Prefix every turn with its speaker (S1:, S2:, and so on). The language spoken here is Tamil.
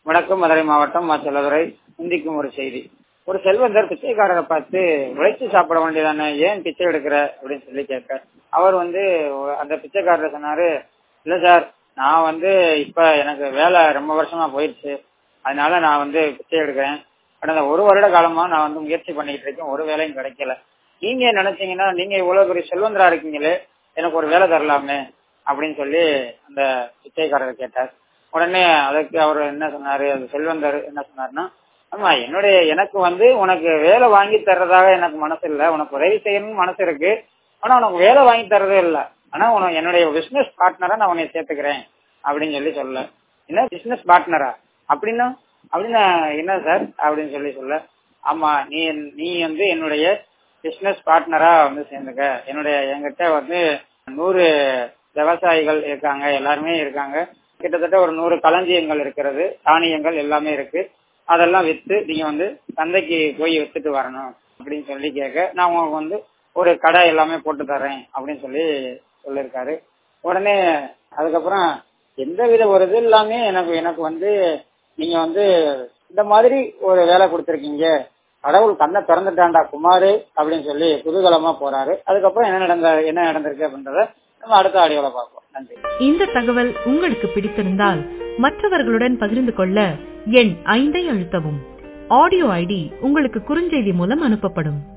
S1: வணக்கம் மதுரை மாவட்டம் மா செல்லதுரை சிந்திக்கும் ஒரு செய்தி ஒரு செல்வந்தர் பிச்சைக்காரரை பார்த்து உழைச்சு சாப்பிட வேண்டியதானே ஏன் பிச்சை எடுக்கிற அப்படின்னு சொல்லி கேட்க அவர் வந்து அந்த பிச்சைக்காரர் சொன்னாரு இல்ல சார் நான் வந்து இப்ப எனக்கு வேலை ரொம்ப வருஷமா போயிடுச்சு அதனால நான் வந்து பிச்சை எடுக்கிறேன் கடந்த ஒரு வருட காலமா நான் வந்து முயற்சி பண்ணிட்டு இருக்கேன் ஒரு வேலையும் கிடைக்கல நீங்க நினைச்சீங்கன்னா நீங்க இவ்வளவு பெரிய செல்வந்தரா இருக்கீங்களே எனக்கு ஒரு வேலை தரலாமே அப்படின்னு சொல்லி அந்த பிச்சைக்காரர் கேட்டார் உடனே அதுக்கு அவர் என்ன சொன்னாரு அந்த செல்வந்தர் என்ன சொன்னாருன்னா ஆமா என்னுடைய எனக்கு வந்து உனக்கு வேலை வாங்கி தர்றதாக எனக்கு மனசு இல்ல உனக்கு உதவி செய்யணும்னு மனசு இருக்கு ஆனா உனக்கு வேலை வாங்கி தர்றதே இல்ல ஆனா உனக்கு என்னுடைய பிசினஸ் பார்ட்னரா நான் உன்னை சேர்த்துக்கிறேன் அப்படின்னு சொல்லி சொல்ல என்ன பிசினஸ் பார்ட்னரா அப்படின்னா அப்படின்னா என்ன சார் அப்படின்னு சொல்லி சொல்ல ஆமா நீ நீ வந்து என்னுடைய பிசினஸ் பார்ட்னரா வந்து சேர்ந்துக்க என்னுடைய என்கிட்ட வந்து நூறு விவசாயிகள் இருக்காங்க எல்லாருமே இருக்காங்க கிட்டத்தட்ட ஒரு நூறு களஞ்சியங்கள் இருக்கிறது தானியங்கள் எல்லாமே இருக்கு அதெல்லாம் வித்து நீங்க வந்து சந்தைக்கு போய் வித்துட்டு வரணும் அப்படின்னு சொல்லி கேட்க நான் உங்களுக்கு வந்து ஒரு கடை எல்லாமே போட்டு தரேன் அப்படின்னு சொல்லி சொல்லியிருக்காரு உடனே அதுக்கப்புறம் எந்த வித ஒரு இது இல்லாமே எனக்கு எனக்கு வந்து நீங்க வந்து இந்த மாதிரி ஒரு வேலை கொடுத்துருக்கீங்க கடவுள் கண்ணை திறந்துட்டாண்டா குமாரு அப்படின்னு சொல்லி குதூகலமா போறாரு அதுக்கப்புறம் என்ன நடந்த என்ன நடந்திருக்கு அப்படின்றத நம்ம அடுத்த ஆடியோல பார்ப்போம் நன்றி
S2: இந்த தகவல் உங்களுக்கு பிடித்திருந்தால் மற்றவர்களுடன் பகிர்ந்து கொள்ள எண் ஐந்தை அழுத்தவும் ஆடியோ ஐடி உங்களுக்கு குறுஞ்செய்தி மூலம் அனுப்பப்படும்